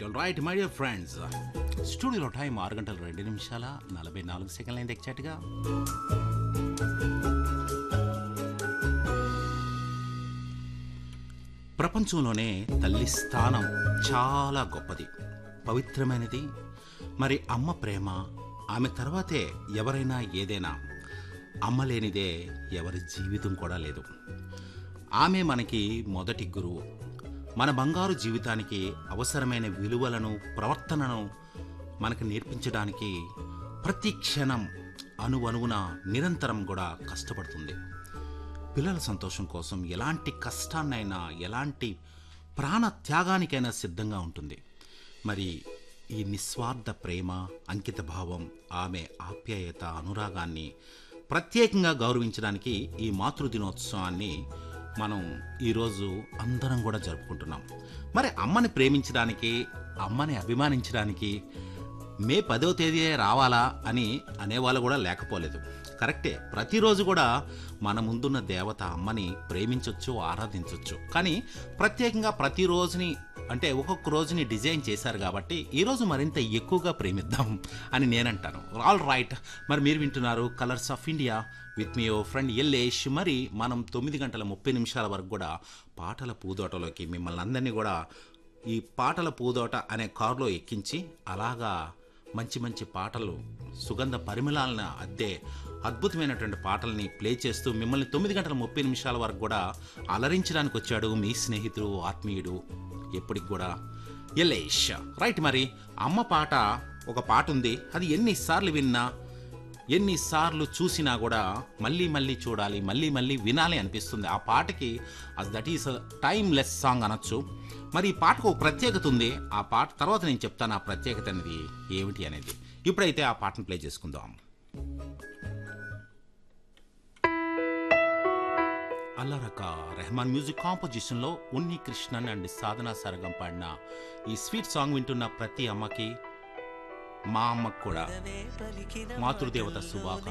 right my dear friends స్టూడియోలో time ఆరు గంటల రెండు నిమిషాల నలభై నాలుగు సెకండ్లు అయింది ఎగ్జాక్ట్గా ప్రపంచంలోనే తల్లి స్థానం చాలా గొప్పది పవిత్రమైనది మరి అమ్మ ప్రేమ ఆమె తర్వాతే ఎవరైనా ఏదైనా అమ్మ లేనిదే ఎవరి జీవితం కూడా లేదు ఆమె మనకి మొదటి గురువు మన బంగారు జీవితానికి అవసరమైన విలువలను ప్రవర్తనను మనకు నేర్పించడానికి ప్రతి క్షణం అణువణువున నిరంతరం కూడా కష్టపడుతుంది పిల్లల సంతోషం కోసం ఎలాంటి కష్టాన్నైనా ఎలాంటి ప్రాణ త్యాగానికైనా సిద్ధంగా ఉంటుంది మరి ఈ నిస్వార్థ ప్రేమ అంకిత భావం ఆమె ఆప్యాయత అనురాగాన్ని ప్రత్యేకంగా గౌరవించడానికి ఈ మాతృదినోత్సవాన్ని మనం ఈరోజు అందరం కూడా జరుపుకుంటున్నాం మరి అమ్మని ప్రేమించడానికి అమ్మని అభిమానించడానికి మే పదో తేదీ రావాలా అని అనేవాళ్ళు కూడా లేకపోలేదు కరెక్టే ప్రతిరోజు కూడా మన ముందున్న దేవత అమ్మని ప్రేమించవచ్చు ఆరాధించవచ్చు కానీ ప్రత్యేకంగా ప్రతిరోజుని అంటే ఒక్కొక్క రోజుని డిజైన్ చేశారు కాబట్టి ఈరోజు మరింత ఎక్కువగా ప్రేమిద్దాం అని నేనంటాను ఆల్ రైట్ మరి మీరు వింటున్నారు కలర్స్ ఆఫ్ ఇండియా విత్ మీ ఓ ఫ్రెండ్ ఎల్లేష్ మరి మనం తొమ్మిది గంటల ముప్పై నిమిషాల వరకు కూడా పాటల పూదోటలోకి మిమ్మల్ని అందరినీ కూడా ఈ పాటల పూదోట అనే కారులో ఎక్కించి అలాగా మంచి మంచి పాటలు సుగంధ పరిమళాలను అద్దే అద్భుతమైనటువంటి పాటల్ని ప్లే చేస్తూ మిమ్మల్ని తొమ్మిది గంటల ముప్పై నిమిషాల వరకు కూడా అలరించడానికి వచ్చాడు మీ స్నేహితుడు ఆత్మీయుడు ఎప్పటికి కూడా ఎల్లేష్ రైట్ మరి అమ్మ పాట ఒక పాట ఉంది అది ఎన్నిసార్లు విన్నా ఎన్నిసార్లు చూసినా కూడా మళ్ళీ మళ్ళీ చూడాలి మళ్ళీ మళ్ళీ వినాలి అనిపిస్తుంది ఆ పాటకి that is timeless song అనొచ్చు మరి ఈ పాటకు ఒక ప్రత్యేకత ఉంది ఆ పాట తర్వాత నేను చెప్తాను ఆ ప్రత్యేకత అనేది ఏమిటి అనేది ఇప్పుడైతే ఆ పాటను ప్లే చేసుకుందాం అల్లరక రెహమాన్ మ్యూజిక్ కాంపోజిషన్ లో ఉన్ని కృష్ణన్ అండ్ సాధనా సరగం పాడిన ఈ స్వీట్ సాంగ్ వింటున్న ప్రతి అమ్మకి మా అమ్మకు కూడా మాతృదేవత శుభాకాంక్షలు